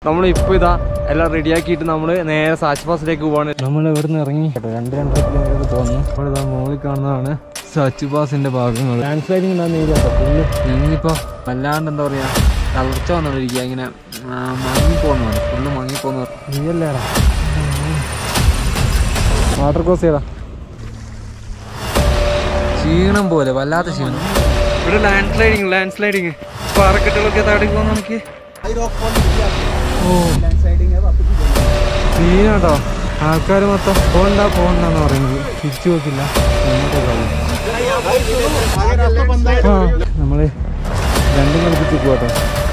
നമ്മളിപ്പോൾ ഇതാ എല്ലാം റെഡിയാക്കിയിട്ട് നമ്മൾ നേരെ സാച്ച് പാസിലേക്ക് പോവാണ് നമ്മൾ ഇവിടെ നിന്ന് ഇറങ്ങി കേട്ടോ രണ്ട് രണ്ടര കിലോമീറ്റർ പോകുന്നു ഇവിടെ ഇതാ മുകളിൽ കാണുന്നതാണ് സാച്ച് പാസിൻ്റെ ഭാഗങ്ങൾ ലാൻഡ് സ്ലൈഡിങ് ഉണ്ടാകുന്നില്ല ഫുള്ള് ഞങ്ങളിപ്പോൾ വല്ലാണ്ട് എന്താ പറയുക തളർച്ച വന്നുകൊണ്ടിരിക്കുക ഇങ്ങനെ ആ, മങ്ങിപ്പോകുന്നതാണ് ഫുള്ള് മങ്ങിപ്പോകുന്ന നീയല്ലേടാ വാട്ടർ ക്രോസ് ചെയ്താ ക്ഷീണം പോലെ വല്ലാത്ത ക്ഷീണം ഇവിടെ ലാൻഡ് സ്ലൈഡിങ് ലാൻഡ് സ്ലൈഡിങ് പാറക്കെട്ടുകളൊക്കെ താടി പോകുന്ന നമുക്ക് ഓ സീനാട്ടോ ആൾക്കാർ മൊത്തം പോണ്ട പോണ്ടെന്ന് പറയുന്നത് തിരിച്ചു പോക്കില്ല ഇങ്ങോട്ടേ പോകും. ആ നമ്മള് രണ്ടും കളിപ്പിച്ച് പോട്ടോ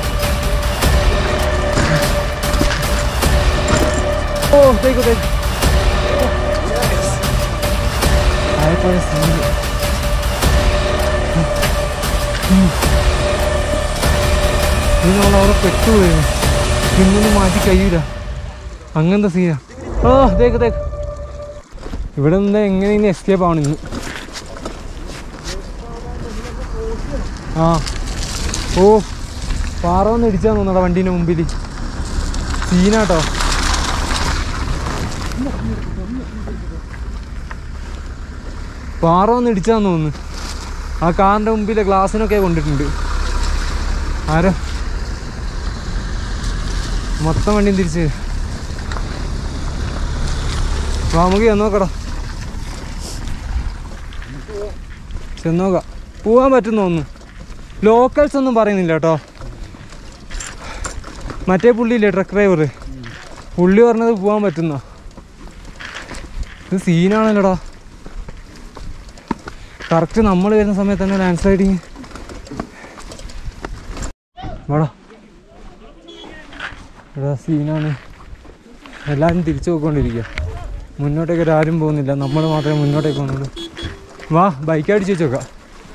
ഓ തേക്കു തേക്ക് ആയപ്പോഴെ സീന് ഇത് നമ്മൾ അവിടെ പെട്ടുപോയി പിന്നൊന്നും മാറ്റി കഴിയൂല അങ്ങനത്തെ സീനാ ഓ തേക്ക് തേക്ക് ഇവിടെ നിന്ന് എങ്ങനെ ഇനി എസ്കേപ്പ് ആവണം ഇന്ന് ആ ഓ പാറ വന്ന് ഇടിച്ചാന്ന് തോന്നടാ വണ്ടീൻ്റെ മുമ്പിൽ സീനാട്ടോ പാറ വന്ന് ഇടിച്ചാന്ന് തോന്നുന്നു ആ കാറിൻ്റെ മുമ്പിലെ ഗ്ലാസ്സിനൊക്കെ കൊണ്ടിട്ടുണ്ട് ആരോ മൊത്തം വണ്ടിയും തിരിച്ച് വാ, നമുക്ക് ചെന്നോക്കടാ ചെന്നോക്കാം പോവാൻ പറ്റുന്ന തോന്നുന്നു ലോക്കൽസ് ഒന്നും പറയുന്നില്ല കേട്ടോ മറ്റേ പുള്ളിയില്ലേ ട്രക്ക് ഡ്രൈവർ പുള്ളി പറഞ്ഞത് പോകാൻ പറ്റുന്ന ഇത് സീനാണല്ലോടാ കറക്റ്റ് നമ്മൾ വരുന്ന സമയത്ത് തന്നെ ലാൻഡ് സ്ലൈഡിങ് വാടാ ഇവിടെ സീനാണ് എല്ലാവരും തിരിച്ചു പോയിക്കൊണ്ടിരിക്കുക മുന്നോട്ടേക്ക് ഒരു ആരും പോകുന്നില്ല നമ്മൾ മാത്രമേ മുന്നോട്ടേക്ക് പോകുന്നുള്ളൂ വാ ബൈക്ക് അടിച്ച് വെച്ചോക്കാം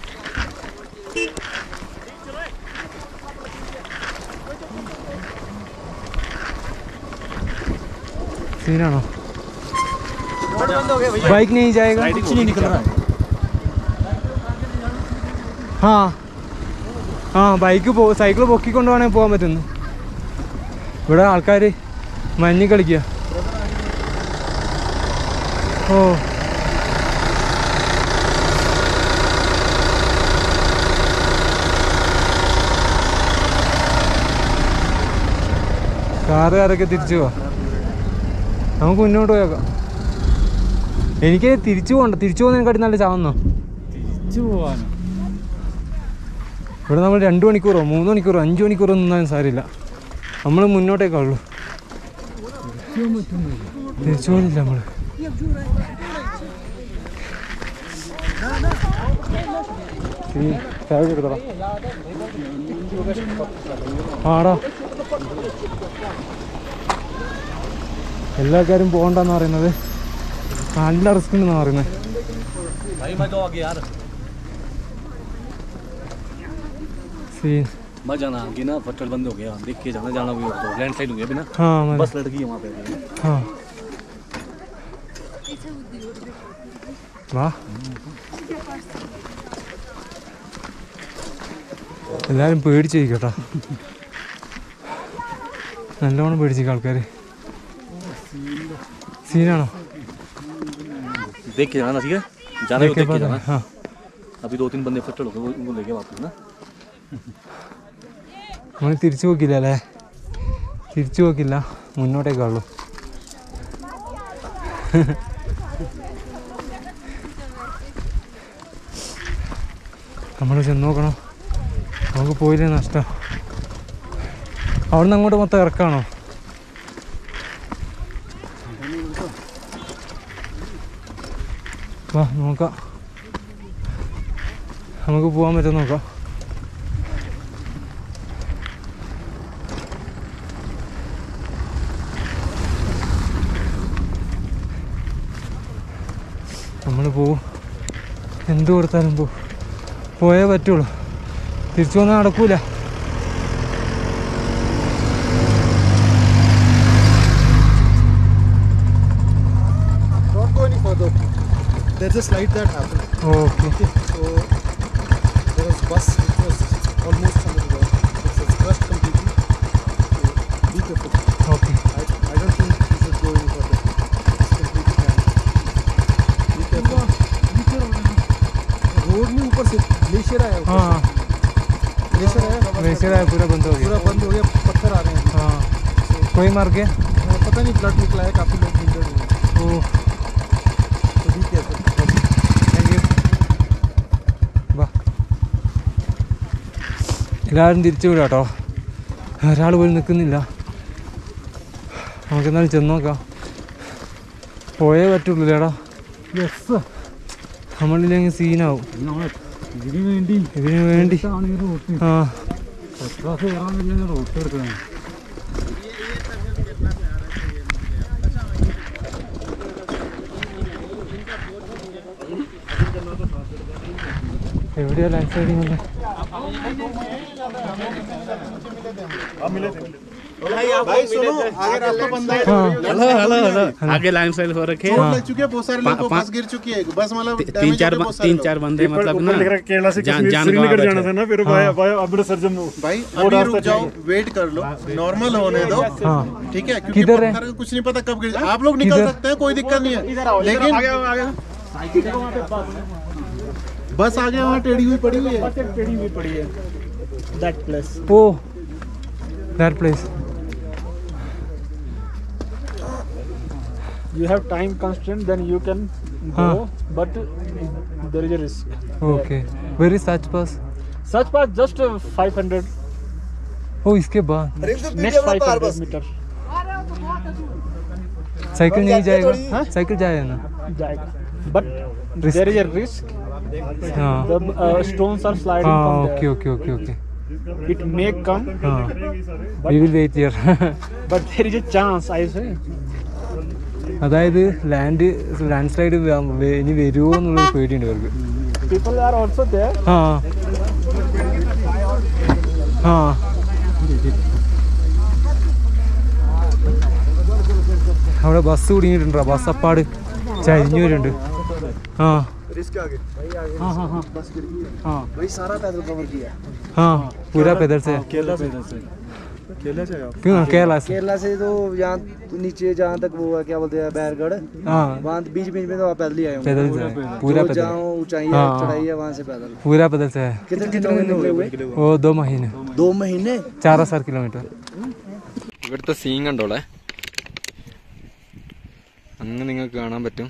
सीनाणो बाइक नहीं जाएगा कुछ नहीं निकल रहा हाँ ആ ബൈക്ക് പോ സൈക്കിൾ പൊക്കിക്കൊണ്ട് വേണമെങ്കിൽ പോകാൻ പറ്റുന്നു ഇവിടെ ആൾക്കാർ മഞ്ഞ് കളിക്കുക ഓ കാറുകാരൊക്കെ തിരിച്ചു പോവാ നമുക്ക് മുന്നോട്ട് പോയേക്കാം എനിക്ക് തിരിച്ചു പോകണ്ട തിരിച്ചു പോകുന്നതിനെക്കാട്ടി നല്ല ചാവുന്നോ തിരിച്ചു പോവാനോ ഇവിടെ നമ്മൾ രണ്ട് മണിക്കൂറോ മൂന്ന് മണിക്കൂറോ അഞ്ച് മണിക്കൂറോ നിന്നാലും സാരമില്ല നമ്മൾ മുന്നോട്ടേക്കുള്ളൂ തിരിച്ചു പോലില്ല നമ്മൾ എടുത്തോടാ ആടാ എല്ലാ കാര്യം പോകണ്ടെന്ന് പറയുന്നത് നല്ല റിസ്ക് ഉണ്ടെന്നാണ് പറയുന്നത് भाई मैं तो आगे यार സീൻ मत जाना आगे ना फटल बंद हो गया देख के जाना जाना भी हो तो लैंड स्लाइड हो गया बिना हाँ मत बस लड़की है वहाँ पे हाँ വാ എല്ലാരും പേടിച്ചിരിക്കട്ടോ നല്ലോണം പേടിച്ചിരിക്കും ആൾക്കാർ സീനാണോ देख के जाना ठीक है जाना भी देख के देख के बाद- जाना हाँ अभी दो तीन बंदे फटल हो गए वो उनको लेके वापस ना നമ്മൾ തിരിച്ചു പോക്കില്ല അല്ലേ തിരിച്ചു പോക്കില്ല മുന്നോട്ടേക്കുള്ളൂ നമ്മൾ ചെന്ന് നോക്കണം നമുക്ക് പോയില്ലേ നഷ്ടം അവിടുന്ന് അങ്ങോട്ട് മൊത്തം ഇറക്കാണോ വാ നോക്കാം നമുക്ക് പോകാൻ പറ്റുമോ നോക്കാം നമ്മൾ പോവും എന്ത് കൊടുത്താലും പോ പോയേ പറ്റുള്ളൂ തിരിച്ചു വന്നാൽ നടക്കൂല Don't go any further. There's a slide that happened. Okay So there was bus which was almost under the ground. It was crushed completely. So be careful. Okay I, I don't think you should go any further. It's completely fine. Be careful. Road में ऊपर से glacier आया हाँ ऊपर glacier आया glacier है पूरा बंद हो गया पूरा बंद हो गया पत्थर आ रहे हैं हाँ कोई मर गया अभी। पता नहीं ब्लड निकला है काफी लोग इंजर्ड हुए हैं ഓ तो बी केयरफुल താങ്ക് യു വാ എല്ലാവരും തിരിച്ചു വിടാം കേട്ടോ ഒരാൾ പോലും നിൽക്കുന്നില്ല നമുക്ക് എന്നാലും ചെന്ന് നോക്കാം പോയേ പറ്റുള്ളൂ ചേട്ടാ യെസ് നമ്മളില്ലെങ്കിൽ സീനാവും ഇതിനു വേണ്ടി ഇതിനു വേണ്ടി ആണ് ഈ റോട്ട് ആ പത്രാസ് കയറാൻ വലിയ റോട്ട് എടുക്കുന്നത് എവിടെയാ ലാൻഡ് സ്ലൈഡിങ് ഉള്ളത് भाई सुनो अगर आपका बंदा है हाँ हेलो हेलो हेलो आगे लाइन साइड हो रखे चोट लग चुकी है बहुत सारे लोगों को पा- फंस गिर चुकी है बस मतलब तीन damage चार हो गए बं- बहुत सारे तीन लोग। चार बंदे मतलब ना ऊपर लिख रहा है केरला से जान- कश्मीर जान श्रीनगर गंवा जाना था ना फिर वाया वाया अमृतसर जम्मू भाई वो अभी रास्ता रुक जाओ वेट कर लो नॉर्मल होने दो हाँ ठीक है क्योंकि किधर है? पत्थर का कुछ नहीं पता कब गिर जाए आप लोग निकल किधर? सकते हैं कोई दिक्कत नहीं है लेकिन बस आगे वहाँ टेढ़ी हुई पड़ी हुई है टेढ़ी हुई पड़ी है दैट प्लेस ഓ that place you have time constraint then you can go Huh. but there is a risk okay very Sach pass such path just uh, 500 ओ इसके बाद next 500 meter साइकिल नहीं जाएगा साइकिल जाएगा ना जाएगा but Risk. there is a risk हाँ the uh, stones are sliding हाँ from okay there okay okay okay it may come हाँ we will wait here but there is a chance I say അതായത് land land slide ഇനി വരുമോ എന്നുള്ളൊരു പേടിയുണ്ട് ഇവർക്ക് people are also there ആ ആ അവിടെ ബസ് കുടുങ്ങിയിട്ടുണ്ടോ ബസ് അപ്പാട് ചരിഞ്ഞു വരുന്നുണ്ട് ആ risk आगे हाँ हाँ हाँ हाँ भाई सारा पैदल कवर किया हाँ पूरा पैदल से केरला से केरला से आप क्यों केरला से केरला से तो यहाँ नीचे जहाँ तक वो है क्या बोलते हैं बैरगढ़ हाँ वहाँ बीच बीच में तो आप पैदल ही आए होंगे पैदल से पूरा जो पैदल जहाँ ऊंचाई है हाँ। चढ़ाई है वहाँ से पैदल पूरा पैदल से है कितने कितने महीने निकले हुए वो दो महीने दो महीने चार हजार കിലോമീറ്റർ ഇവിടുത്തെ സീൻ കണ്ടോളെ അങ്ങ് നിങ്ങൾക്ക് കാണാൻ പറ്റും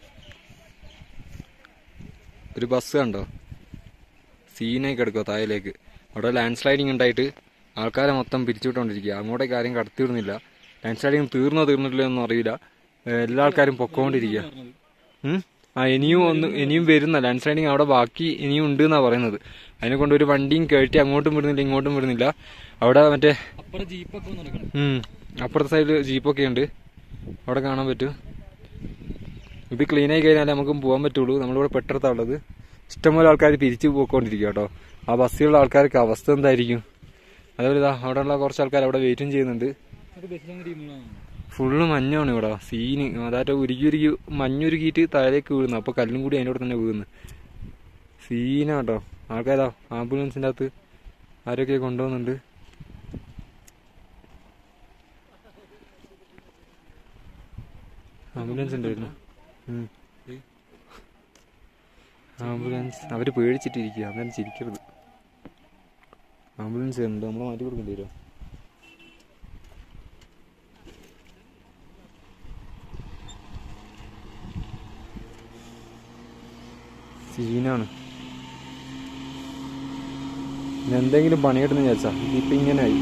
ഒരു ബസ് കണ്ടോ സീനായി കിടക്കുക താഴേലേക്ക് അവിടെ ലാൻഡ് സ്ലൈഡിങ് ഉണ്ടായിട്ട് ആൾക്കാരെ മൊത്തം പിരിച്ചുവിട്ടുകൊണ്ടിരിക്കുക അങ്ങോട്ടേക്ക് ആരും കടത്തിവിടുന്നില്ല ലാൻഡ് സ്ലൈഡിങ് തീർന്നോ തീർന്നിട്ടില്ല ഒന്നും അറിയില്ല ഏഹ് എല്ലാ ആൾക്കാരും പൊക്കോണ്ടിരിക്കുക ഉം? ആ ഇനിയും ഒന്ന് ഇനിയും വരുന്ന ലാൻഡ് സ്ലൈഡിങ് അവിടെ ബാക്കി ഇനിയും ഉണ്ട് എന്നാ പറയുന്നത് അതിനെ കൊണ്ട് ഒരു വണ്ടിയും കയറ്റി അങ്ങോട്ടും വിടുന്നില്ല ഇങ്ങോട്ടും വിടുന്നില്ല അവിടെ മറ്റേ അപ്പുറം ജീപ്പൊക്കെ ഒന്ന് നടക്കണം ഉം. അപ്പുറത്തെ സൈഡിൽ ജീപ്പൊക്കെ ഉണ്ട് അവിടെ കാണാൻ പറ്റും ഇത് ക്ലീൻ ആയി കഴിഞ്ഞാലേ നമുക്ക് പോകാൻ പറ്റുള്ളൂ നമ്മളിവിടെ പെട്ടെടുത്താ ഉള്ളത് ഇഷ്ടംപോലെ ആൾക്കാർ പിരിച്ചു പോയിക്കൊണ്ടിരിക്കുക കേട്ടോ ആ ബസ്സിലുള്ള ആൾക്കാർക്ക് അവസ്ഥ എന്തായിരിക്കും അതേപോലെ ഇതാ അവിടെയുള്ള കുറച്ച് ആൾക്കാർ അവിടെ വെയിറ്റും ചെയ്യുന്നുണ്ട് ഫുള്ള് മഞ്ഞാണ് ഇവിടെ സീന് അതായത് ഉരുകി ഉരുകി മഞ്ഞുരുകിയിട്ട് താഴേക്ക് വീഴുന്നു അപ്പൊ കല്ലും കൂടി അതിൻ്റെ തന്നെ വീഴുന്നു സീനാട്ടോ ആൾക്കാരാ ആംബുലൻസിൻ്റെ അകത്ത് ആരൊക്കെ കൊണ്ടുപോകുന്നുണ്ട് ആംബുലൻസ് ഉണ്ടായിരുന്നു ഉം. ആംബുലൻസ് അവര് പേടിച്ചിട്ടിരിക്കുക അന്നേരം ചിരിക്കരുത് ആംബുലൻസ് ഉണ്ട് നമ്മൾ മാറ്റി കൊടുക്കേണ്ടി വരുമോ സീനാണ് ഇനി എന്തെങ്കിലും പണിയെടുന്ന് വിചാരിച്ചാ ഇതിപ്പോ ഇങ്ങനെയായി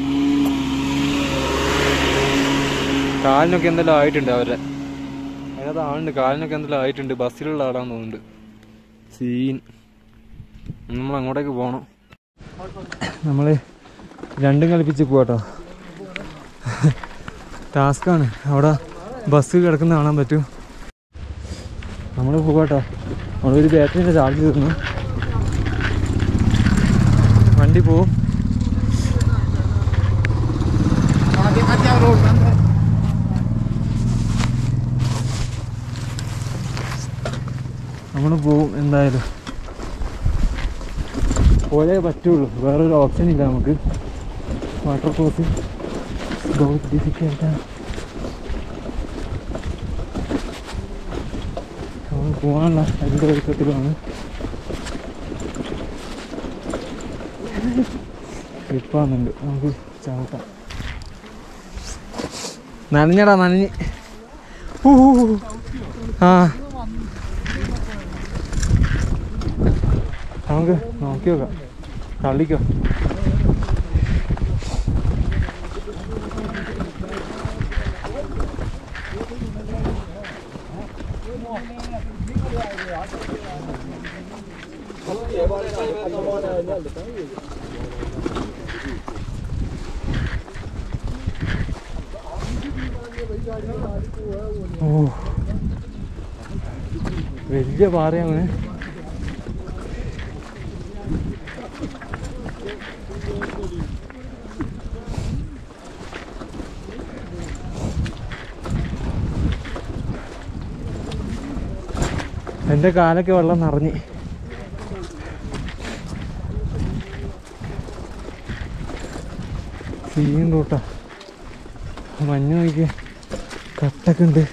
കാലിനൊക്കെ എന്തെല്ലാം ആയിട്ടുണ്ട് അവരുടെ അതിനകത്ത് ആളുണ്ട് കാലിനൊക്കെ എന്തെല്ലാം ആയിട്ടുണ്ട് ബസ്സിലുള്ള ആളാന്ന് തോന്നുന്നുണ്ട് സീൻ നമ്മൾ അങ്ങോട്ടേക്ക് പോകണം നമ്മൾ രണ്ടും കളിപ്പിച്ച് പോവാട്ടോ ടാസ്ക്കാണ് അവിടെ ബസ് കിടക്കുന്ന കാണാൻ പറ്റും നമ്മൾ പോവാട്ടോ നമ്മളൊരു ബാറ്ററിൻ്റെ ചാർജ് തീർന്നു വണ്ടി പോവും നമ്മൾ പോവും എന്തായാലും പോയേ പറ്റുള്ളൂ വേറൊരു ഓപ്ഷൻ ഇല്ല നമുക്ക് വാട്ടർ ക്രോസിങ് बहुत डिफिकल्ट है നമ്മൾ പോകാനുള്ള അതിൻ്റെ ഒരുക്കത്തിലാണ് സ്ലിപ്പാകുന്നുണ്ട് നമുക്ക് ചവിട്ടാം നനഞ്ഞടാ നനഞ്ഞ് ഊ, ഊ, ഊ. ആ നമുക്ക് നോക്കി നോക്കാം തള്ളിക്കോ ഓ വലിയ പാറയാണ് എൻ്റെ കാലൊക്കെ വെള്ളം നിറഞ്ഞ് സീൻ റൂട്ടാ മഞ്ഞ് നോക്കിയ കട്ടൊക്കെ ഉണ്ട്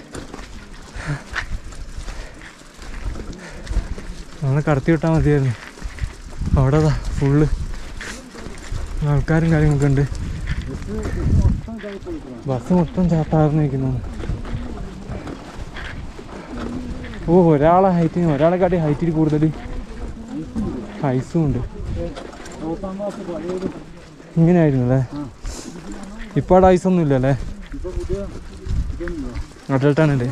നമ്മളെ കടത്തി വിട്ടാൽ മതിയായിരുന്നു അവിടെ ഫുള്ള് ആൾക്കാരും കാര്യങ്ങളൊക്കെ ഉണ്ട് ബസ് മൊത്തം ചാത്താർന്ന് നിൽക്കുന്നു ഓ ഒരാളെ ഹൈറ്റിന് ഒരാളെ കാട്ടി ഹൈറ്റിൽ കൂടുതൽ ഐസും ഉണ്ട് ഇങ്ങനെയായിരുന്നു അല്ലേ ഇപ്പൊ അവിടെ ഐസൊന്നും ഇല്ലല്ലേ അഡൽട്ടാണല്ലേ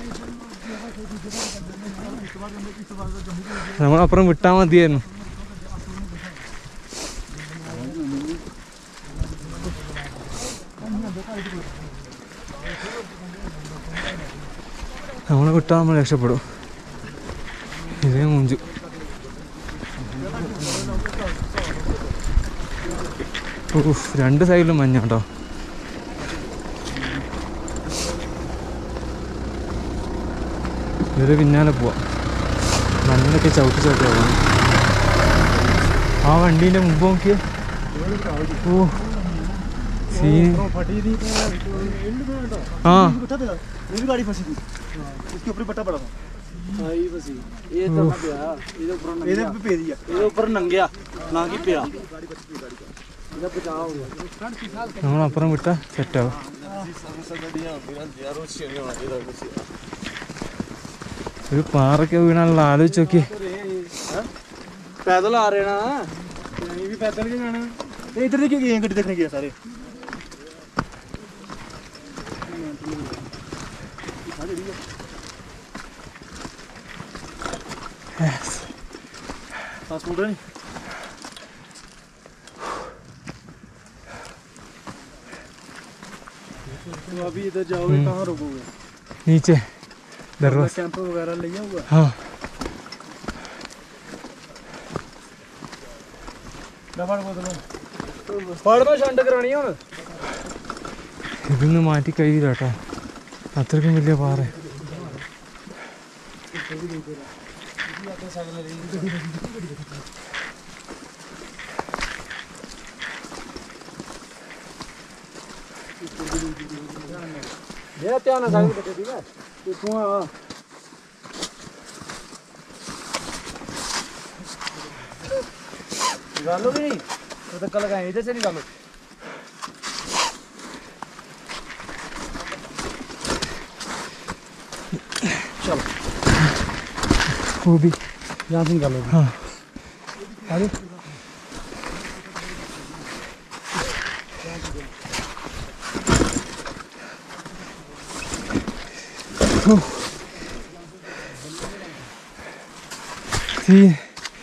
നമ്മളപ്പുറം വിട്ടാ മതിയായിരുന്നു നമ്മളെ വിട്ടാൽ നമ്മൾ രക്ഷപ്പെടും ഇതേ മുഞ്ചു ഊഫ്, രണ്ട് സൈഡിലും മഞ്ഞ കേട്ടോ ഇതിന് പിന്നാലെ പോവാം മണ്ണിലൊക്കെ ചവിട്ടി ചവിട്ടി പോകാം ആ വണ്ടീൻ്റെ മുമ്പ് നോക്കിയേ ഓ സീൻ ആ ये भी गाड़ी फंसी थी इसके ऊपर पट्टा पड़ा था ਆਈ ਬਸੀ ਇਹ ਤਾਂ ਨਾ ਪਿਆ ਇਹਦੇ ਉੱਪਰ ये ਨੰਗਿਆ पे दिया ਇਹਦੇ ਉੱਪਰ ਨੰਗਿਆ ਨਾ ਕਿ ਪਿਆ ਇਹਦਾ ਬਚਾਅ ਹੋ ਗਿਆ നമ്മളപ്പുറം വിട്ടാൽ സെറ്റാവും ഒരു പാറയ്ക്ക് വീണാലുള്ള ആലോചിച്ച് നോക്കി ਪੈਦਲ ਆ ਰਹੇ ਨਾ ये भी पैदल के जाना ये इधर देखिए ये गड्डी देखने गया सारे सांस फूल रहा नहीं तो अभी इधर जाओगे कहाँ रुकोगे നീച്ചെ ദർവാസ कैंप वगैरह ले हुआ ആ ਫੜਨਾ ਛੰਡ ਕਰਾਣੀ ਹੁਣ ഇതൊന്ന് മാറ്റി കഴിയില്ല കേട്ടോ അത്രയ്ക്കും വലിയ പാറ ਇਹ ਧਿਆਨ ਨਾਲ ਸਾਈਡ ਤੇ ਠੀਕ ਹੈ ਇੱਥੋਂ ਆ ਗੱਲ ਹੋ ਗਈ ਨਹੀਂ ਉਹ ਤਾਂ ਕੱਲ ਗਏ ਇਧਰ ਸੇ ਨਹੀਂ ਗੱਲ वो भी यहाँ से निकालो हाँ अरे Sí.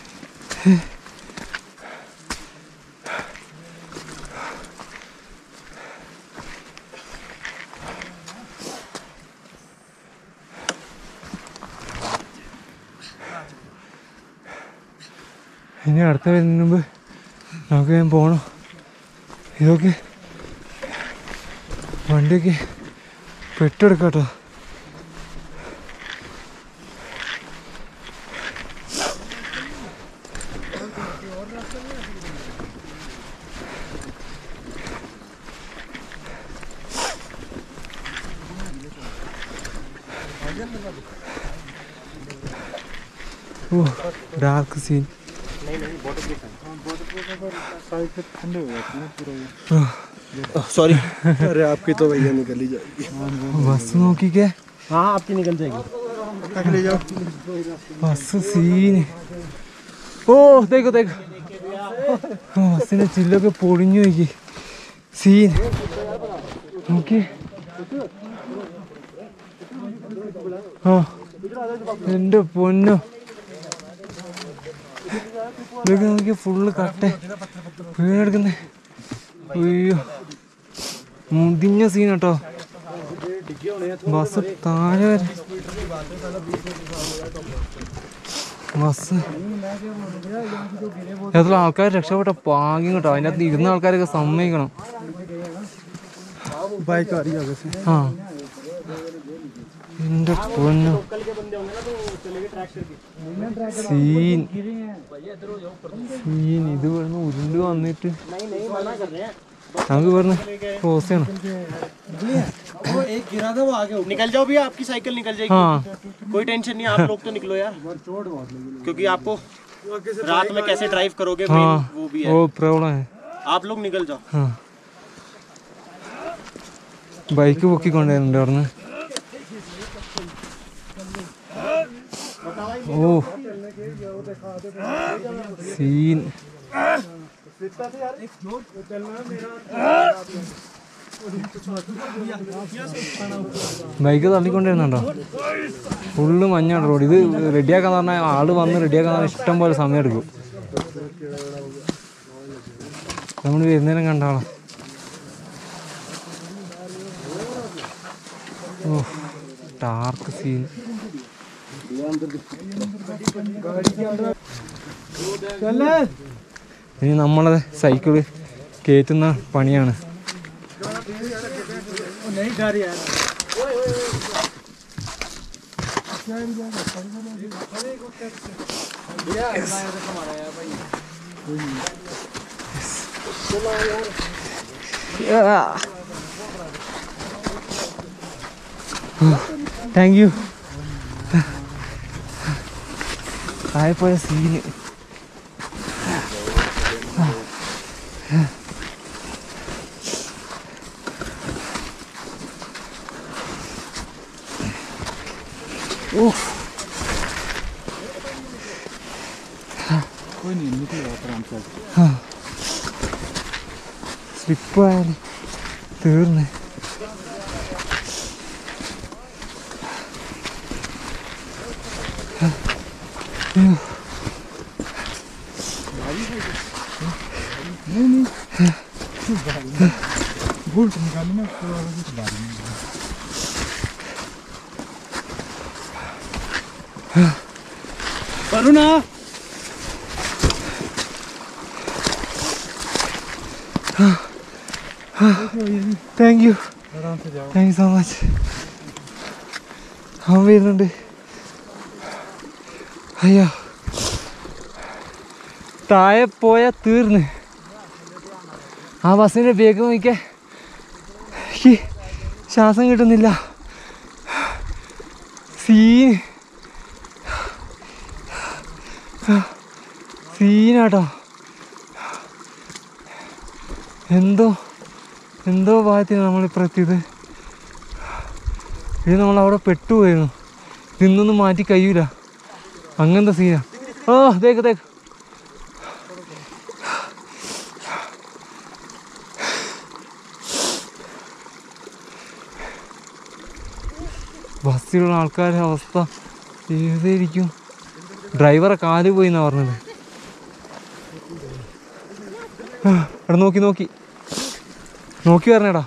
ഇനി അടുത്ത വരുന്നതിന് മുമ്പ് നമുക്ക് ഞാൻ പോകണം ഇതൊക്കെ വണ്ടിയൊക്കെ പെട്ടെടുക്കാം കേട്ടോ ഓ ഡാർക്ക് സീൻ सॉरी अरे आपकी तो भैया निकल ही जाएगी ബസ് നോക്കിക്കേ हाँ आपकी निकल जाएगी ले जाओ ബസ് സീന് ഓ തേക്കോ തേക്കോ ഓ ബസ്സിന്റെ ചില്ലൊക്കെ പൊളിഞ്ഞു നോക്കി സീൻ നോക്കി ആ എന്റെ പൊന്നോ ഇതൊക്കെ നോക്കി ഫുള്ള് കട്ടെ വീണെടുക്കുന്നേ അയ്യോ മുതിഞ്ഞ സീൻ കേട്ടോ ബസ് താഴെ വരെ ബസ് എത്ര ആൾക്കാർ രക്ഷപ്പെട്ട പാഗ്യം കേട്ടോ അതിൻ്റെ അകത്ത് ഇരുന്ന ആൾക്കാരൊക്കെ സമ്മതിക്കണം बाइक आ रही है आगे से ആ എന്റെ പൊന്നു സീൻ സീൻ ഇത് ഇവിടുന്ന് ഉരുണ്ട് വന്നിട്ട് നമുക്ക് ഇവിടുന്ന് ക്രോസ് ചെയ്യണം वो एक गिरा था वो आगे निकल जाओ भैया आपकी साइकिल निकल जाएगी हाँ कोई टेंशन नहीं आप लोग तो निकलो यार क्योंकि आपको रात में कैसे ड्राइव करोगे main हाँ वो भी है वो प्रॉब्लम है आप लोग निकल जाओ ആ ബൈക്ക് പൊക്കിക്കൊണ്ടായിരുന്നു അവിടുന്ന് ഓ സീൻ ബൈക്ക് തള്ളിക്കൊണ്ടിരുന്നുണ്ടോ ഫുള്ള് മഞ്ഞാണ് റോഡ് ഇത് റെഡിയാക്കാൻ പറഞ്ഞാൽ ആള് വന്ന് റെഡിയാക്കാൻ പറഞ്ഞാൽ ഇഷ്ടം പോലെ സമയം എടുക്കും നമ്മൾ വരുന്നേരം കണ്ടാളോ ഓ ഡാർക്ക് സീൻ ഇനി നമ്മളെ സൈക്കിള് കയറ്റുന്ന പണിയാണ് താങ്ക് യു താഴെപ്പോയ സീന് സ്ലിപ്പായാലും തീർന്നേ वरुणा thank you thank you so much അവൻ വരുന്നുണ്ട് അയ്യോ താഴെ പോയ തീർന്ന് ആ ബസ്സിൻ്റെ ബേക്ക് നോക്കിയേ എനിക്ക് ശ്വാസം കിട്ടുന്നില്ല സീൻ സീനാട്ടോ എന്തോ എന്തോ ഭാഗത്തിന് നമ്മളിപ്പോൾ എത്തിയത് ഇത് നമ്മൾ അവിടെ പെട്ടുപോയിരുന്നു ഇന്നൊന്നും മാറ്റി കഴിയൂല അങ്ങനത്തെ സീനാ ഓ തേക്ക് തേക്ക് ബസ്സിലുള്ള ആൾക്കാരുടെ അവസ്ഥ ഏതായിരിക്കും ഡ്രൈവറെ കാല് പോയി എന്നാ പറഞ്ഞത് ആ, എടാ നോക്കി നോക്കി നോക്കി വരണേടാ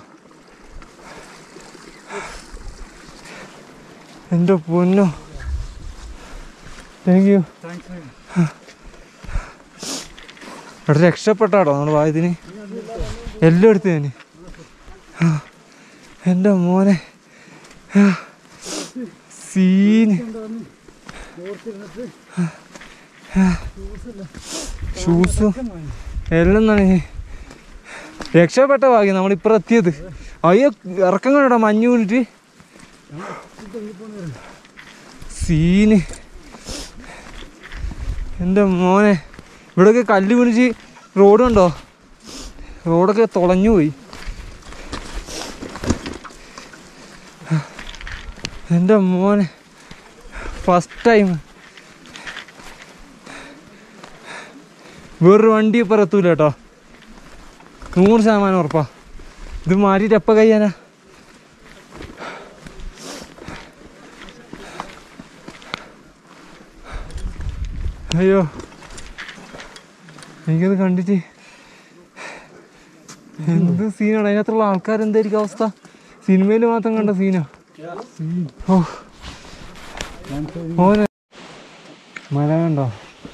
എൻ്റെ പൊന്നോ താങ്ക് യു എടാ രക്ഷപ്പെട്ടാടോ നമ്മുടെ വായത്തിന് എല്ലാം എടുത്തു ഞാൻ ആ, എൻ്റെ മോനെ ആ, സീന് ഷൂസും എല്ലാം നനഞ്ഞ് രക്ഷപ്പെട്ട ഭാഗ്യം നമ്മളിപ്പുറം എത്തിയത് അയ്യോ ഇറക്കം കണ്ടോ മഞ്ഞ് വീണിട്ട് സീന് എൻ്റെ മോനെ ഇവിടെയൊക്കെ കല്ല് പിടിച്ച് റോഡ് കണ്ടോ റോഡൊക്കെ തുളഞ്ഞു പോയി എൻ്റെ മോനെ ഫസ്റ്റ് ടൈം വേറൊരു വണ്ടി ഇപ്പം എത്തൂല കേട്ടോ നൂറ് ശതമാനം ഉറപ്പാ ഇത് മാറ്റിയിട്ട് എപ്പോൾ കഴിയാനാ അയ്യോ എനിക്കത് കണ്ടിട്ട് എന്ത് സീനാണ് അതിനകത്തുള്ള ആൾക്കാർ എന്തായിരിക്കും അവസ്ഥ സിനിമയിൽ മാത്രം കണ്ട സീനാ ഓ ഓന് മഴ കണ്ടോ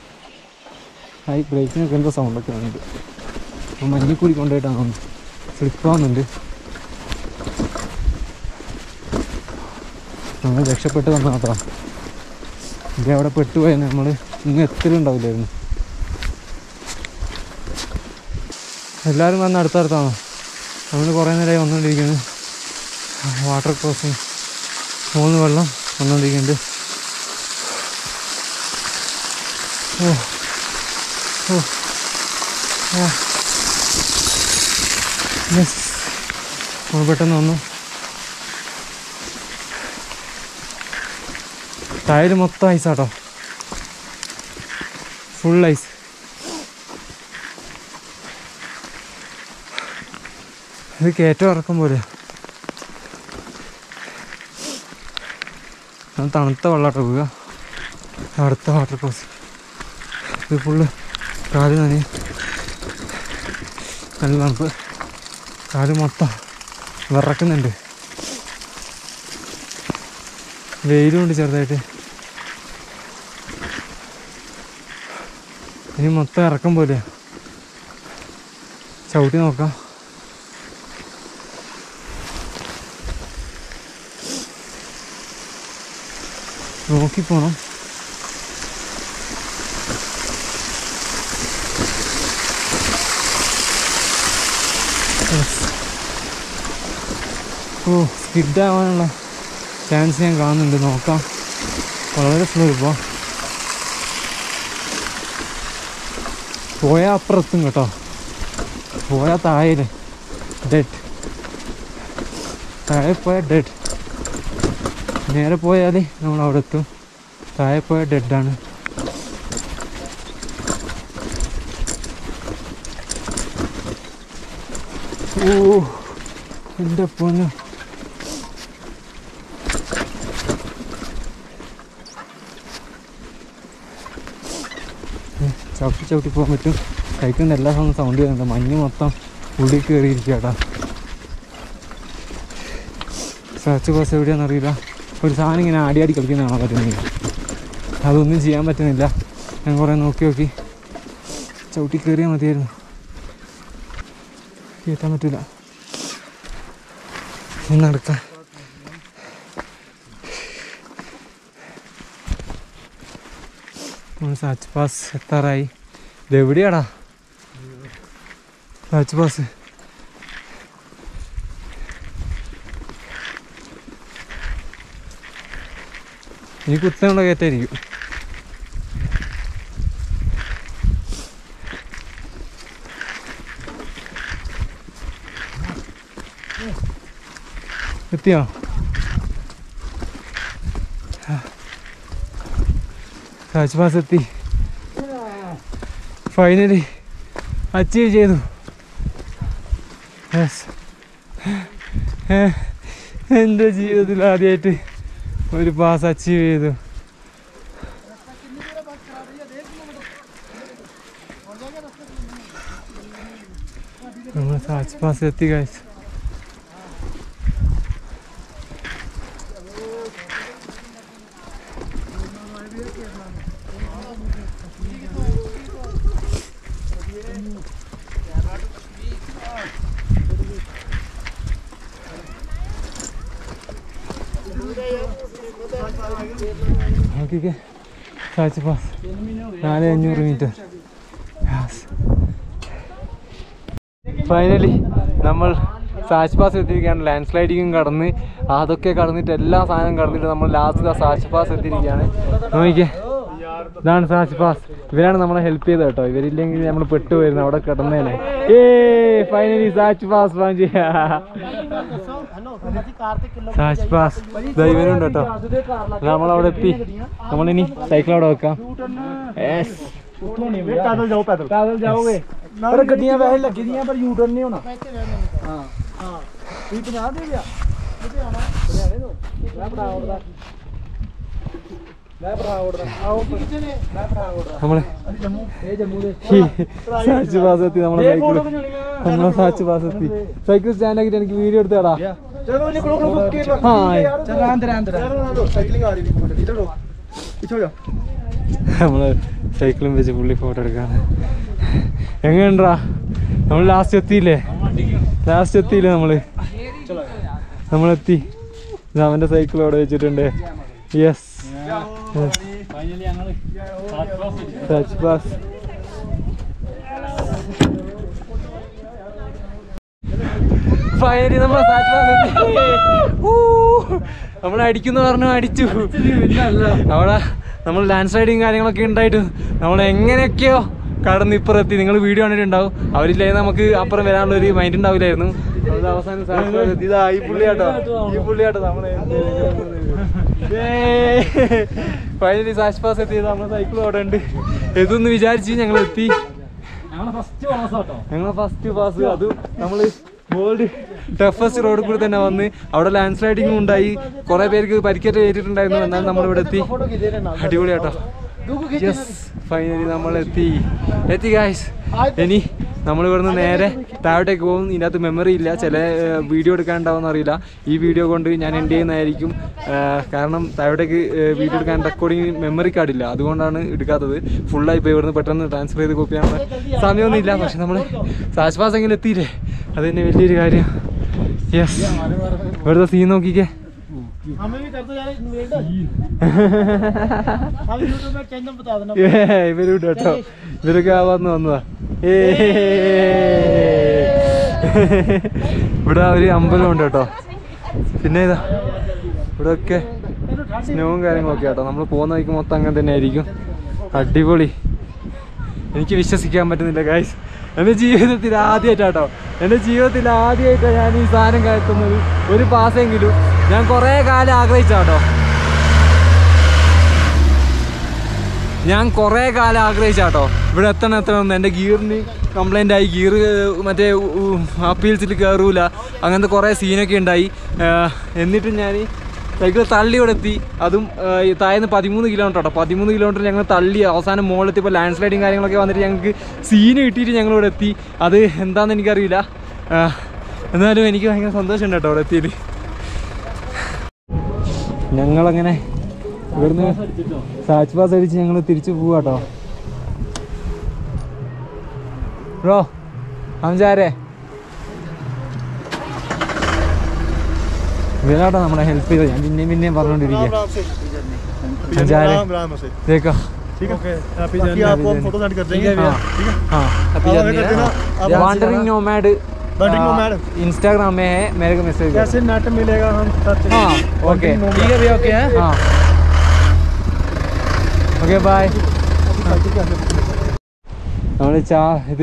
ഈ ബ്രേക്കിനൊക്കെ എന്തോ സൗണ്ടൊക്കെ ഉണ്ട് മഞ്ഞിൽ കൂടി കൊണ്ടുപോയിട്ടാണ് സ്ലിപ്പാവുന്നുണ്ട് നമ്മൾ രക്ഷപ്പെട്ട് വന്ന കേട്ടോ ഇത് അവിടെ പെട്ടുപോയെന്ന് നമ്മൾ ഇന്ന് എത്തലുണ്ടാവില്ലായിരുന്നു എല്ലാവരും വന്ന് അടുത്തടുത്താണോ നമ്മൾ കുറേ നേരമായി വന്നുകൊണ്ടിരിക്കുന്നത് വാട്ടർ ക്രോസിങ് മൂന്ന് വെള്ളം വന്നുകൊണ്ടിരിക്കുന്നുണ്ട് ഓ ഓ ആ യെസ് നമ്മൾ പെട്ടെന്ന് വന്നു ടയർ മൊത്തം ഐസാട്ടോ ഫുൾ ഐസ് ഇത് കയറ്റം ഇറക്കം പോലെ അത് തണുത്ത വെള്ളമാട്ടോ വീഴുക അടുത്ത വാട്ടർ ക്രോസ് ഇത് ഫുള്ള് കാല് നനയും നല്ല തണുപ്പ് കാല് മൊത്തം വിറക്കുന്നുണ്ട് വെയിലും ഉണ്ട് ചെറുതായിട്ട് ഇനി മൊത്തം ഇറക്കം പോലെയാ ചവിട്ടി നോക്കാം നോക്കി പോണം Yes. ഓ സ്കിഡ് ആവാനുള്ള ചാൻസ് ഞാൻ കാണുന്നുണ്ട് നോക്കാം വളരെ സ്ലോ ഇപ്പോൾ പോയാൽ അപ്പുറത്തും കേട്ടോ പോയാൽ താഴെ ഡെഡ് താഴെ പോയാൽ ഡെഡ് നേരെ പോയാൽ നമ്മൾ അവിടെ എത്തും താഴെ പോയാൽ ഡെഡാണ് ഓ എൻ്റെ പൊന്നു ചവിട്ടി ചവിട്ടി പോകാൻ പറ്റും കൈക്കുന്ന എല്ലാ സമയം സൗണ്ട് ചെയ്യുന്നുണ്ട് മഞ്ഞ് മൊത്തം ഉള്ളിൽ കയറിയിരിക്കട്ടാ സർച്ച് ബസ് എവിടെയാണെന്ന് അറിയില്ല ഒരു സാധനം ഇങ്ങനെ ആടി ആടി കളിക്കുന്ന കാണാൻ പറ്റുന്നില്ല അതൊന്നും ചെയ്യാൻ പറ്റുന്നില്ല ഞാൻ കുറേ നോക്കി നോക്കി ചവിട്ടി കയറിയാൽ മതിയായിരുന്നു കയറ്റാൻ പറ്റില്ല ഇനി നടക്കാം നമ്മൾ സാച്ച് പാസ് എത്താറായി ഇത് എവിടെയാടാ സാച്ച് പാസ് ഇനി കുത്തനുള്ള കയറ്റായിരിക്കും എത്തിയോ സാച്ച് പാസ് എത്തി ഫൈനലി അച്ചീവ് ചെയ്തു യെസ് എൻ്റെ ജീവിതത്തിൽ ആദ്യമായിട്ട് ഒരു പാസ് അച്ചീവ് ചെയ്തു നമ്മൾ സാച്ച് പാസ് എത്തി കഴിച്ചു നോക്കിക്കേ സാച്ച് പാസ് നാല് അഞ്ഞൂറ് മീറ്റർ ഫൈനലി നമ്മൾ സാച്ച് പാസ് എത്തിയിരിക്കുകയാണ് ലാൻഡ് സ്ലൈഡിങ്ങും കടന്ന് അതൊക്കെ കടന്നിട്ട് എല്ലാ സാധനവും കടന്നിട്ട് നമ്മൾ ലാസ്റ്റ് സാച്ച് പാസ് എത്തിയിരിക്കുകയാണ് നോക്കിക്കേ ഇതാണ് സാച്ച് പാസ് ഇവരാണ് നമ്മളെ ഹെൽപ്പ് ചെയ്തത് കേട്ടോ ഇവരില്ലെങ്കിൽ നമ്മൾ പെട്ടുപോയിരുന്നു അവിടെ കിടന്നേനെ ഏ ഫൈനലി സാച്ച് പാസ് വാങ്ങി സാച്ച് പാസ് ഇവരുണ്ട് കേട്ടോ നമ്മളവിടെ എത്തി നമ്മളിനി സൈക്കിൾ അവിടെ വെക്കാം Yes. पैदल जाओ पैदल पैदल जाओगे पर गड्डियां वैसे लगी दियां पर यू टर्न नहीं होना हाँ हाँ भी पहुंचा दे भैया लुधियाने तो मैं बड़ा उड़दा मैं बड़ा उड़दा आओ मैं बड़ा उड़दा നമ്മള് जम्मू ये जम्मू दे സാച്ച് പാസ് എത്തി നമ്മളെ സൈക്കിൾ നമ്മളെ സാച്ച് പാസ് എത്തി സൈക്കിൾ സ്റ്റാൻഡ് ആക്കിട്ട് എനിക്ക് വീഡിയോ എടുത്താടാ चलो निकलो निकलो के हाँ, आए। चल अंदर अंदर साइकिलिंग आ रही है इधर रो पीछे हो जा നമ്മള് സൈക്കിളും വെച്ച് പുള്ളി ഫോട്ടോ എടുക്കാണ് എങ്ങനെയുണ്ടാ നമ്മൾ ലാസ്റ്റ് എത്തിയില്ലേ ലാസ്റ്റ് എത്തിയില്ലേ നമ്മള് നമ്മളെത്തി ഇത് അവന്റെ സൈക്കിൾ അവിടെ വെച്ചിട്ടുണ്ട് യെസ് ടച്ച് പാസ് ഫൈനലി നമ്മൾ നമ്മൾ അടിക്കുന്നു പറഞ്ഞു അടിച്ചു അവിടെ നമ്മൾ ലാൻഡ് സ്ലൈഡിങ് കാര്യങ്ങളൊക്കെ ഉണ്ടായിട്ട് നമ്മൾ എങ്ങനെയൊക്കെയോ കടന്ന് ഇപ്പുറം നിങ്ങൾ വീഡിയോ കണ്ടിട്ടുണ്ടാവും അവരില്ലെങ്കിൽ നമുക്ക് അപ്പുറം വരാനുള്ള ഒരു മൈൻഡ് ഉണ്ടാവില്ലായിരുന്നു അത് അവസാനം സാക്ഷി എത്തി. ഇതാ ഈ പുള്ളിയാട്ടോ ഈ പുള്ളിയാട്ടോ നമ്മളെ ഫൈനലി സാഷ് പാസ് എത്തിയത് നമ്മുടെ സൈക്കിൾ അവിടെ ഉണ്ട് ഇതൊന്ന് വിചാരിച്ച് ഞങ്ങൾ എത്തി ഞങ്ങൾ ഫസ്റ്റ് പാസ് അത് നമ്മൾ വേൾഡ് ടഫസ്റ്റ് റോഡിൽ കൂടി തന്നെ വന്ന് അവിടെ ലാൻഡ് സ്ലൈഡിങ്ങും ഉണ്ടായി കുറെ പേർക്ക് പരിക്കേറ്റ് ഏറ്റിട്ടുണ്ടായിരുന്നു എന്നാൽ നമ്മൾ ഇവിടെ എത്തി അടിപൊളിയാട്ടോ യെസ് ഫൈനലി നമ്മൾ എത്തി എത്തി ഗായ്സ് ഇനി നമ്മൾ ഇവിടുന്ന് നേരെ താഴോട്ടേക്ക് പോകും ഇതിനകത്ത് മെമ്മറി ഇല്ല ചില വീഡിയോ എടുക്കാനുണ്ടാവുമെന്ന് അറിയില്ല ഈ വീഡിയോ കൊണ്ട് ഞാൻ എൻ്റെ ചെയ്യുന്നതായിരിക്കും ഏഹ്, കാരണം താഴോട്ടേക്ക് വീഡിയോ എടുക്കാൻ റെക്കോർഡിങ് മെമ്മറി കാർഡ് ഇല്ല അതുകൊണ്ടാണ് എടുക്കാത്തത് ഫുള്ളായി ഇപ്പോൾ ഇവിടുന്ന് പെട്ടെന്ന് ട്രാൻസ്ഫർ ചെയ്ത് കോപ്പി ചെയ്യാനുള്ള സമയമൊന്നും ഇല്ല പക്ഷെ നമ്മൾ സാശ്വാസം എങ്കിലും എത്തിയില്ലേ അത് തന്നെ വലിയൊരു കാര്യം യെസ് ഇവിടുത്തെ സീൻ നോക്കിക്കേ हमें भी कर दो यार इन्वेट हम यूट्यूब में चैनल बता देना ഏ, ഇവരുണ്ട് കേട്ടോ ഇവരൊക്കെ ആവാന്ന് വന്നതാ ഏ ഇവിടെ ഒരു അമ്പലം ഉണ്ട് കേട്ടോ പിന്നെ ഇതാ ഇവിടെ ഒക്കെ സ്നോവും കാര്യങ്ങളൊക്കെ കേട്ടോ നമ്മൾ പോകുന്ന വഴിക്ക് മൊത്തം അങ്ങനെ തന്നെ ആയിരിക്കും അടിപൊളി എനിക്ക് വിശ്വസിക്കാൻ പറ്റുന്നില്ല ഗായ്സ് എൻ്റെ ജീവിതത്തിൽ ആദ്യമായിട്ടാട്ടോ എൻ്റെ ജീവിതത്തിൽ ആദ്യമായിട്ടാണ് ഞാൻ ഈ സാധനം കയറ്റുന്നത് ഒരു പാസെങ്കിലും ഞാൻ കുറേ കാലം ആഗ്രഹിച്ചാട്ടോ ഞാൻ കുറേ കാലം ആഗ്രഹിച്ചാട്ടോ ഇവിടെ എത്തണം എത്തണം എന്ന് എൻ്റെ ഗിയറിന് കംപ്ലൈൻ്റ് ആയി ഗിയർ മറ്റേ അപ്പീൽസിൽ കയറൂല അങ്ങനത്തെ കുറേ സീനൊക്കെ ഉണ്ടായി ആഹ് എന്നിട്ടും ഞാൻ സൈക്കിൾ തള്ളി ഇവിടെ എത്തി അതും ആഹ് ഈ താഴേന്ന് പതിമൂന്ന് കിലോമീറ്റർ കേട്ടോ പതിമൂന്ന് കിലോമീറ്റർ ഞങ്ങൾ തള്ളി അവസാനം മുകളിലെത്തിയപ്പോൾ ലാൻഡ് സ്ലൈഡിങ് കാര്യങ്ങളൊക്കെ വന്നിട്ട് ഞങ്ങൾക്ക് സീന് കിട്ടിയിട്ട് ഞങ്ങൾ ഇവിടെ എത്തി അത് എന്താണെന്ന് എനിക്കറിയില്ല ആഹ് എന്നാലും എനിക്ക് ഭയങ്കര സന്തോഷമുണ്ട് കേട്ടോ ഇവിടെ എത്തിയത് ഞങ്ങളങ്ങനെ ഇവിടുന്ന് സാച്ച് പാസ് അടിച്ച് ഞങ്ങൾ തിരിച്ചു പോവാട്ടോ ബ്രോ അഞ്ചാരെ ഇവരാട്ടോ നമ്മളെ ഹെൽപ്പ് ചെയ്തത് ഞാൻ പിന്നെയും പിന്നെയും പറഞ്ഞുകൊണ്ടിരിക്കുക അഞ്ചാരെ देखो ठीक है बाकी आपको हम फोटो सेंड कर देंगे हाँ हाँ अभी हाँ, कर देना। आप wandering nomad Wandering nomad। Instagram में है मेरे को मैसेज कैसे नेट मिलेगा हम सर्च हाँ ओके ठीक है भैया ओके है हाँ ഓക്കെ ബായ് നമ്മൾ ചാ ഇത്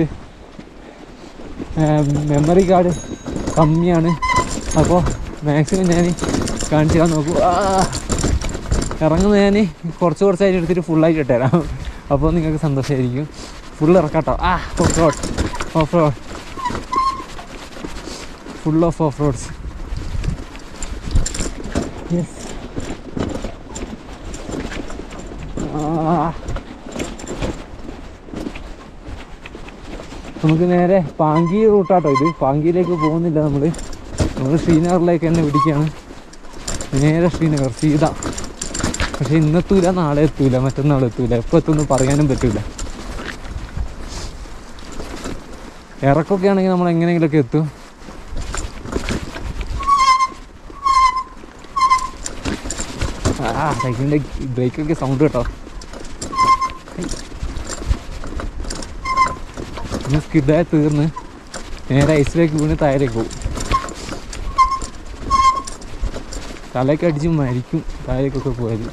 മെമ്മറി കാർഡ് കമ്മിയാണ് അപ്പോൾ മാക്സിമം ഞാൻ കാണിച്ചു തരാൻ നോക്കൂ ആ, ഇറങ്ങുന്നത് ഞാൻ കുറച്ച് കുറച്ചായിട്ട് എടുത്തിട്ട് ഫുള്ളായിട്ട് ഇട്ടുതരാം അപ്പോൾ നിങ്ങൾക്ക് സന്തോഷമായിരിക്കും ഫുൾ ഇറക്കാട്ടോ ആ off road off road full off off roads yes നമുക്ക് നേരെ പാങ്കി റൂട്ടാട്ടോ ഇത് പാങ്കിയിലേക്ക് പോകുന്നില്ല നമ്മൾ നമ്മൾ ശ്രീനഗറിലേക്ക് തന്നെ പിടിക്കുകയാണ് നേരെ ശ്രീനഗർ സീത പക്ഷെ ഇന്നെത്തൂല നാളെ എത്തൂല മറ്റന്നാൾ എത്തൂല എപ്പോൾ എത്തുമെന്ന് പറയാനും പറ്റൂല ഇറക്കൊക്കെ ആണെങ്കിൽ നമ്മൾ എങ്ങനെയെങ്കിലുമൊക്കെ എത്തും ആ സൈക്കിളിൻ്റെ ബ്രേക്കൊക്കെ സൗണ്ട് കേട്ടോ ഇന്ന് സ്കിഡായി തീർന്ന് നേരെ ഐസിലേക്ക് വീണ് താഴേക്ക് പോകും തലയൊക്കെ അടിച്ച് മരിക്കും താഴേക്കൊക്കെ പോയത്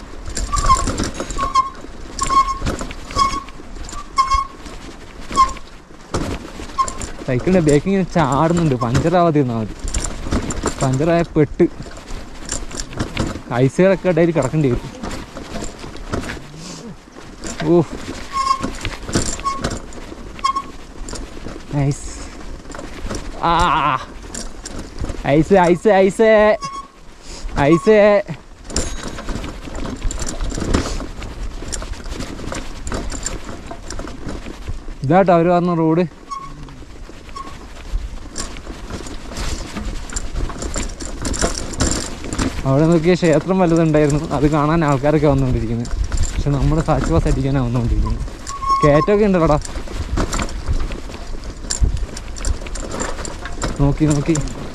സൈക്കിളിൻ്റെ ബേക്ക് ഇങ്ങനെ ചാടുന്നുണ്ട് പഞ്ചറാവാതെ ഇരുന്നാൽ മതി പഞ്ചറായ പെട്ട് ഐസുകളൊക്കെ ഇടയിൽ കിടക്കേണ്ടി വരും ഓ നൈസ് ആ ഐസ് ഐസ് ഐസ് ഐസ് ഇതാട്ടോ അവർ പറഞ്ഞ റോഡ് അവിടെ നോക്കിയ ക്ഷേത്രം വലുതുണ്ടായിരുന്നു അത് കാണാൻ ആൾക്കാരൊക്കെ വന്നുകൊണ്ടിരിക്കുന്നത് പക്ഷെ നമ്മുടെ സാച്ച് ബസ് അടിക്കാനാണ് വന്നുകൊണ്ടിരിക്കുന്നത് കയറ്റമൊക്കെ ഉണ്ടല്ലോടാ നോക്കി നോക്കി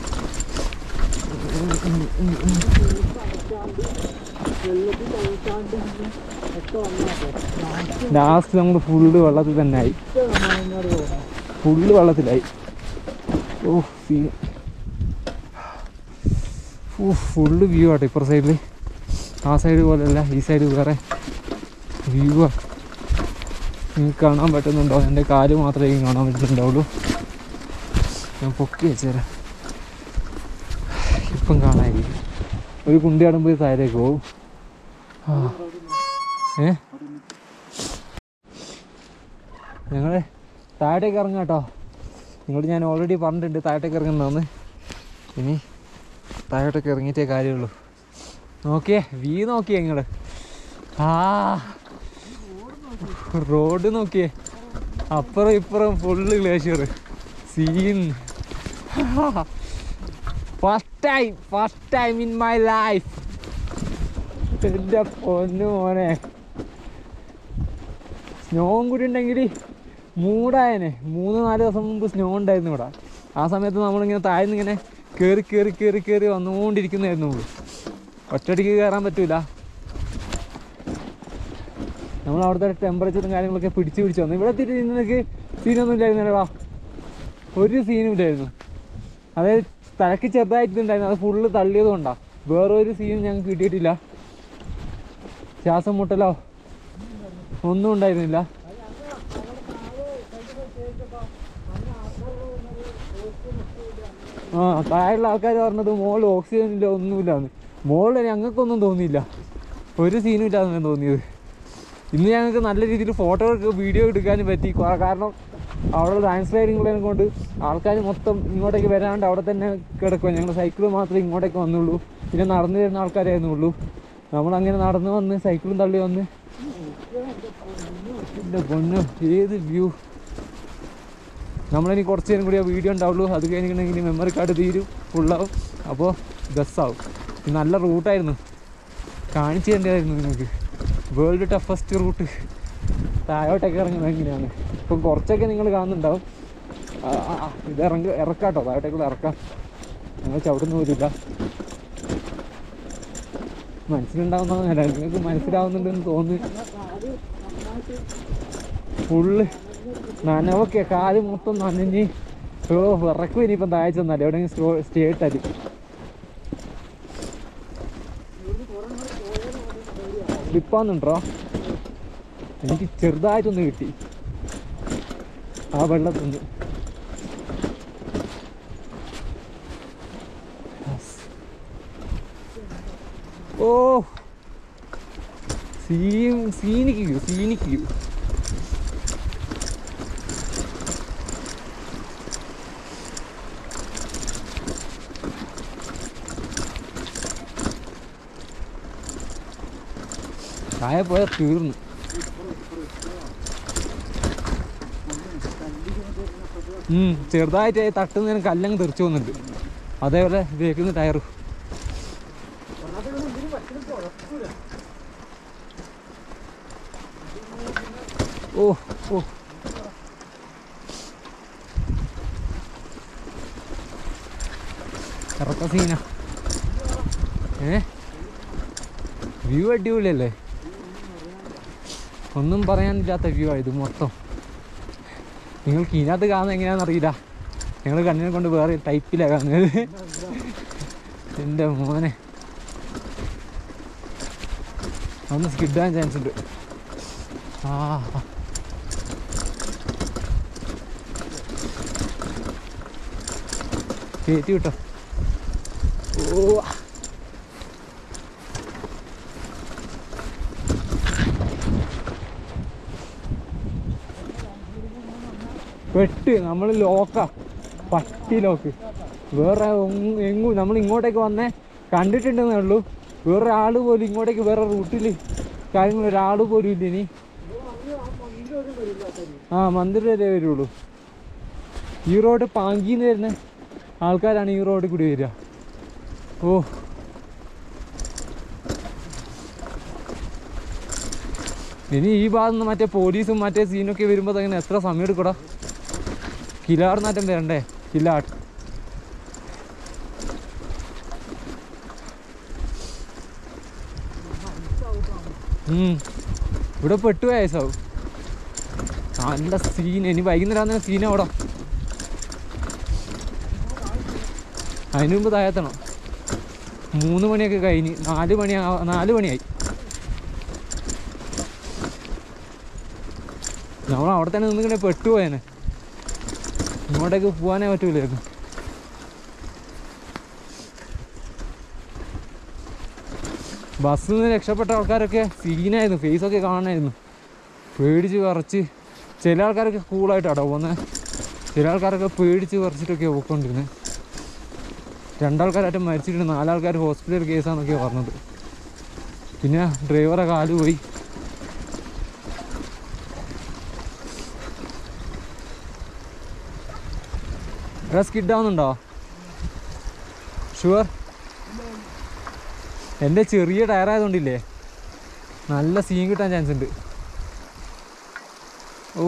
ലാസ്റ്റ് നമ്മൾ ഫുള്ള് വെള്ളത്തിൽ തന്നെ ആയി ഫുള്ള് വെള്ളത്തിലായി ഓ സീൻ ഓ ഫുള്ള് വ്യൂ ആട്ടോ ഇപ്പുറ സൈഡിൽ ആ സൈഡ് പോലെയല്ല ഈ സൈഡ് വേറെ വ്യൂ ആ നിങ്ങൾക്ക് കാണാൻ പറ്റുന്നുണ്ടോ എൻ്റെ കാല് മാത്രമേ എനിക്ക് കാണാൻ പറ്റുന്നുണ്ടാവുള്ളൂ ഞാൻ പൊക്കി വെച്ചുതരാം ഇപ്പം കാണാതിരിക്കും ഒരു കുണ്ടി ആടുമ്പോൾ താഴേക്ക് പോകും ആ. ഏ ഞങ്ങൾ താഴേക്ക് ഇറങ്ങാം കേട്ടോ നിങ്ങളോട് ഞാൻ ഓൾറെഡി പറഞ്ഞിട്ടുണ്ട് താഴേക്ക് ഇറങ്ങുന്നതെന്ന് ഇനി താഴോട്ടൊക്കെ ഇറങ്ങിയിട്ടേ കാര്യമുള്ളൂ നോക്കിയേ വീ നോക്കിയേ നിങ്ങൾ ആ റോഡ് നോക്കിയേ അപ്പുറം ഇപ്പുറം full glacier scene first time first time in my life എൻ്റെ പൊന്നു മോനെ സ്നോവും കൂടി ഉണ്ടെങ്കിൽ മൂടായനെ മൂന്ന് നാല് ദിവസം മുമ്പ് സ്നോ ഉണ്ടായിരുന്നു ഇവിടെ ആ സമയത്ത് നമ്മളിങ്ങനെ താഴ്ന്ന് ഇങ്ങനെ കയറി കയറി കയറി കയറി വന്നുകൊണ്ടിരിക്കുന്നതായിരുന്നു ഉള്ളൂ ഒറ്റയടിക്ക് കയറാൻ പറ്റൂല നമ്മൾ അവിടുത്തെ ടെമ്പറേച്ചറും കാര്യങ്ങളൊക്കെ പിടിച്ച് പിടിച്ച് വന്നു ഇവിടെ എത്തിയിട്ട് നിനക്ക് സീനൊന്നും ഇല്ലായിരുന്നല്ലോ ഒരു സീനും ഇല്ലായിരുന്നു അതായത് തലക്ക് ചെറുതായിട്ടുണ്ടായിരുന്നു അത് ഫുള്ള് തള്ളിയത് കൊണ്ടാ വേറെ ഒരു സീനും ഞങ്ങൾക്ക് കിട്ടിയിട്ടില്ല ശ്വാസം മുട്ടലോ ഒന്നും ഉണ്ടായിരുന്നില്ല ആ താഴെയുള്ള ആൾക്കാർ പറഞ്ഞത് മോളിൽ ഓക്സിജൻ ഇല്ല ഒന്നുമില്ലാന്ന് മോളിൽ ഞങ്ങൾക്കൊന്നും തോന്നിയില്ല ഒരു സീനും ഇല്ലാന്ന് തോന്നിയത് ഇന്ന് ഞങ്ങൾക്ക് നല്ല രീതിയിൽ ഫോട്ടോകൾക്ക് വീഡിയോ എടുക്കാനും പറ്റി കാ- കാരണം അവിടെ ഡാൻസ് റൈഡിങ്ങുകളെ കൊണ്ട് ആൾക്കാർ മൊത്തം ഇങ്ങോട്ടേക്ക് വരാണ്ട് അവിടെ തന്നെ കിടക്കുക ഞങ്ങൾ സൈക്കിൾ മാത്രമേ ഇങ്ങോട്ടേക്ക് വന്നുള്ളൂ പിന്നെ നടന്നു വരുന്ന ആൾക്കാരായിരുന്നുള്ളൂ നമ്മളങ്ങനെ നടന്നു വന്ന് സൈക്കിളും തള്ളി വന്ന് എൻ്റെ പൊന്നു ഏത് വ്യൂ നമ്മളിനി കുറച്ച് നേരം കൂടി ആ വീഡിയോ ഉണ്ടാവുള്ളൂ അത് കഴിഞ്ഞിട്ടുണ്ടെങ്കിൽ മെമ്മറി കാർഡ് തീരും ഫുള്ളാവും അപ്പോൾ ബസ്സാവും ഇത് നല്ല റൂട്ടായിരുന്നു കാണിച്ചു തരേണ്ടതായിരുന്നു നിങ്ങൾക്ക് വേൾഡ് ടഫസ്റ്റ് റൂട്ട് താഴോട്ടൊക്കെ ഇറങ്ങുന്നത് എങ്ങനെയാണ് ഇപ്പം കുറച്ചൊക്കെ നിങ്ങൾ കാണുന്നുണ്ടാവും ആ, ആ, ആ, ഇത് ഇറങ്ങി ഇറക്കാട്ടോ താഴോട്ടേക്കൂടെ ഇറക്കാം ഞങ്ങൾ ചവിടുന്ന പോലില്ല മനസ്സിലുണ്ടാവുന്നതല്ല നിങ്ങൾക്ക് മനസ്സിലാവുന്നുണ്ടെന്ന് തോന്നുന്നു ഫുള്ള് നനവൊക്കെ കാല് മൊത്തം നനഞ്ഞ് ഓ വിറക്കും ഇനിയിപ്പം താഴെ ചെന്നാലേ എവിടെയെങ്കിലും സ്റ്റോ സ്റ്റേ ഇട്ടാല് സ്ലിപ്പാന്നുണ്ടോ എനിക്ക് ചെറുതായിട്ടൊന്ന് കിട്ടി ആ വെള്ളത്തിൽ നിന്ന് ഓ സീൻ സീനിക്ക് സീനിക്ക് താഴെ പോയാൽ തീർന്നു ഉം, ചെറുതായിട്ട് തട്ടുന്നതിന് കല്ലങ്ങ് തെറിച്ചു പോകുന്നുണ്ട് അതേപോലെ വേക്കുന്ന ടയറ് ഓ ഓ ഇറക്ക സീന ഏ വ്യൂ അടിപൊളിയല്ലേ ഒന്നും പറയാനില്ലാത്ത വ്യൂ ആ ഇത് മൊത്തം നിങ്ങൾക്ക് ഇതിനകത്ത് കാണുന്നത് എങ്ങനെയാണെന്ന് അറിയില്ല ഞങ്ങൾ കണ്ണിനെ കൊണ്ട് വേറെ ടൈപ്പിലാണ് കാണുന്നത് എൻ്റെ മോനെ ഒന്ന് സ്കിഡാൻ ചാൻസ് ഉണ്ട് ആ കയറ്റി വിട്ടോ ഓ പെട്ട് നമ്മൾ ലോക്ക പട്ടി ലോക്ക് വേറെ ഒന്നും- എങ്ങും നമ്മൾ ഇങ്ങോട്ടേക്ക് വന്നേ കണ്ടിട്ടുണ്ടെന്നേ ഉള്ളൂ വേറെ ആള് പോലും ഇങ്ങോട്ടേക്ക് വേറെ റൂട്ടിൽ കാര്യങ്ങൾ ഒരാൾ പോലും ഇല്ല ഇനി ആ മന്ദിരം വരെ വരുള്ളൂ ഈ റോഡ് പാങ്കിന്ന് വരുന്ന ആൾക്കാരാണ് ഈ റോഡിൽ കൂടി വരിക ഓ ഇനി ഈ ഭാഗത്ത് നിന്ന് മറ്റേ പോലീസും മറ്റേ സീനൊക്കെ വരുമ്പോൾ അങ്ങനെ എത്ര സമയം എടുക്കടാ കിലാർനാറ്റം വരണ്ടേ കിലാട്ട് ഉം. ഇവിടെ പെട്ടു വയസ്സാവും നല്ല സീൻ ഇനി വൈകുന്നേരം ആകുന്ന സീൻ അവിടെ അതിന് മുമ്പ് താഴത്തണം മൂന്ന് മണിയൊക്കെ കഴിഞ്ഞ് നാല് മണി ആ- നാല് മണിയായി നമ്മൾ അവിടെ തന്നെ നിന്നിങ്ങനെ പെട്ടുപോയേനെ ഇങ്ങോട്ടേക്ക് പോകാനേ പറ്റൂലായിരുന്നു ബസ്സിൽ നിന്ന് രക്ഷപ്പെട്ട ആൾക്കാരൊക്കെ സീനായിരുന്നു ഫേസൊക്കെ കാണാനായിരുന്നു പേടിച്ച് വിറച്ച് ചില ആൾക്കാരൊക്കെ കൂളായിട്ടാണ് പോകുന്നത് ചില ആൾക്കാരൊക്കെ പേടിച്ച് വിറച്ചിട്ടൊക്കെ പോയിക്കൊണ്ടിരുന്നത് രണ്ടാൾക്കാരായിട്ട് മരിച്ചിട്ടുണ്ട് നാലാൾക്കാർ ഹോസ്പിറ്റൽ കേസാന്നൊക്കെയാണ് പറഞ്ഞത് പിന്നെ ഡ്രൈവറെ കാല് പോയി എടാ സ്കിഡ് ആവുന്നുണ്ടോ ഷുവർ എൻ്റെ ചെറിയ ടയർ ആയതുകൊണ്ടില്ലേ നല്ല സീൻ കിട്ടാൻ ചാൻസ് ഉണ്ട് ഓ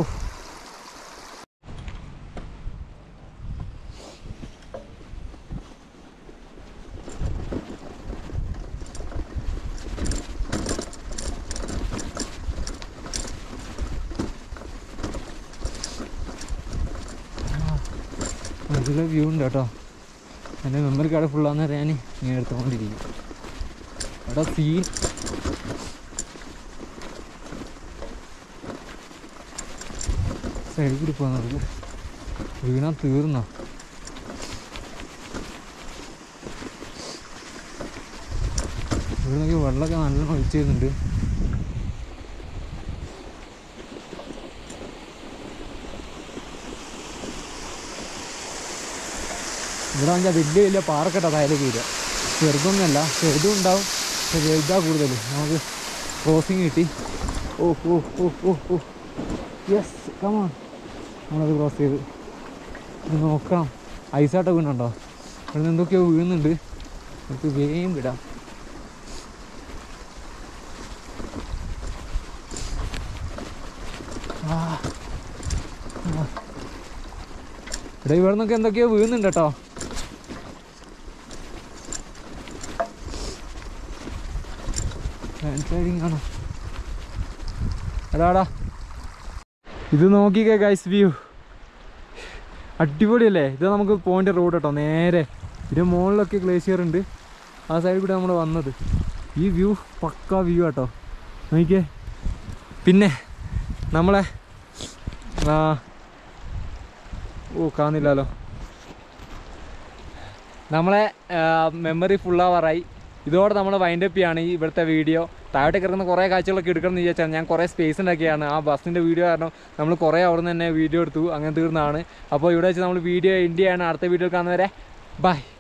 നല്ല വ്യൂ ഉണ്ട് കേട്ടോ എൻ്റെ മെമ്മറി കാർഡ് ഫുള്ളാന്ന് ഞാൻ ഇങ്ങനെ എടുത്തുകൊണ്ടിരിക്കും അവിടെ സീൻ സൈഡിൽ കൂടി പോകാൻ നമുക്ക് വീണാൽ തീർന്നോ ഇവിടെ നോക്കി വെള്ളമൊക്കെ നല്ലോണം ഒഴിച്ചു വരുന്നുണ്ട് ഇവിടെ വന്നാൽ വലിയ വലിയ പാറക്കെട്ടാ താഴേക്ക് വരിക ചെറുതൊന്നുമല്ല ചെറുതും ഉണ്ടാവും പക്ഷെ വലുതാ കൂടുതൽ നമുക്ക് ക്രോസിങ് കിട്ടി ഓ ഓ ഓ ഓ ഓ യെസ് കമാൺ നമ്മളത് ക്രോസ് ചെയ്ത് ഇത് നോക്കണം ഐസാട്ട വീണുണ്ടോ ഇവിടെ നിന്ന് എന്തൊക്കെയോ വീഴുന്നുണ്ട് നമുക്ക് വേഗം വിടാം ആ. ആ. ഇവിടെ ഇവിടെ നിന്നൊക്കെ എന്തൊക്കെയോ വീഴുന്നുണ്ട് കേട്ടോ ഹാൻഡ് സ്ലൈഡിങ് ആണോ എടാടാ ഇത് നോക്കിക്കേ ഗൈസ് വ്യൂ അടിപൊളിയല്ലേ ഇത് നമുക്ക് പോയിന്റ് റോഡ് കേട്ടോ നേരെ ഇതിൻ്റെ മുകളിലൊക്കെ ഗ്ലേഷ്യർ ഉണ്ട് ആ സൈഡിൽ കൂടെ നമ്മൾ വന്നത് ഈ വ്യൂ പക്ക വ്യൂ കേട്ടോ നോക്കിക്കേ പിന്നെ നമ്മളെ ആ ഓ കാണുന്നില്ലല്ലോ നമ്മളെ മെമ്മറി ഫുള്ളാവാറായി ഇതോടെ നമ്മൾ വൈൻഡപ്പ് ചെയ്യാണ് ഈ ഇവിടുത്തെ വീഡിയോ താഴോട്ട് കിടക്കുന്ന കുറേ കാഴ്ചകളൊക്കെ എടുക്കണം എന്ന് വിചാരിച്ചാൽ ഞാൻ കുറേ സ്പേസ് ഉണ്ടാക്കിയാണ് ആ ബസ്സിൻ്റെ വീഡിയോ കാരണം നമ്മൾ കുറേ അവിടെ നിന്ന് തന്നെ വീഡിയോ എടുത്തു അങ്ങനെ തീർന്നതാണ് അപ്പോൾ ഇവിടെ വെച്ച് നമ്മൾ വീഡിയോ എൻഡ് ചെയ്യാണ് അടുത്ത വീഡിയോ കാണുന്നവരെ ബൈ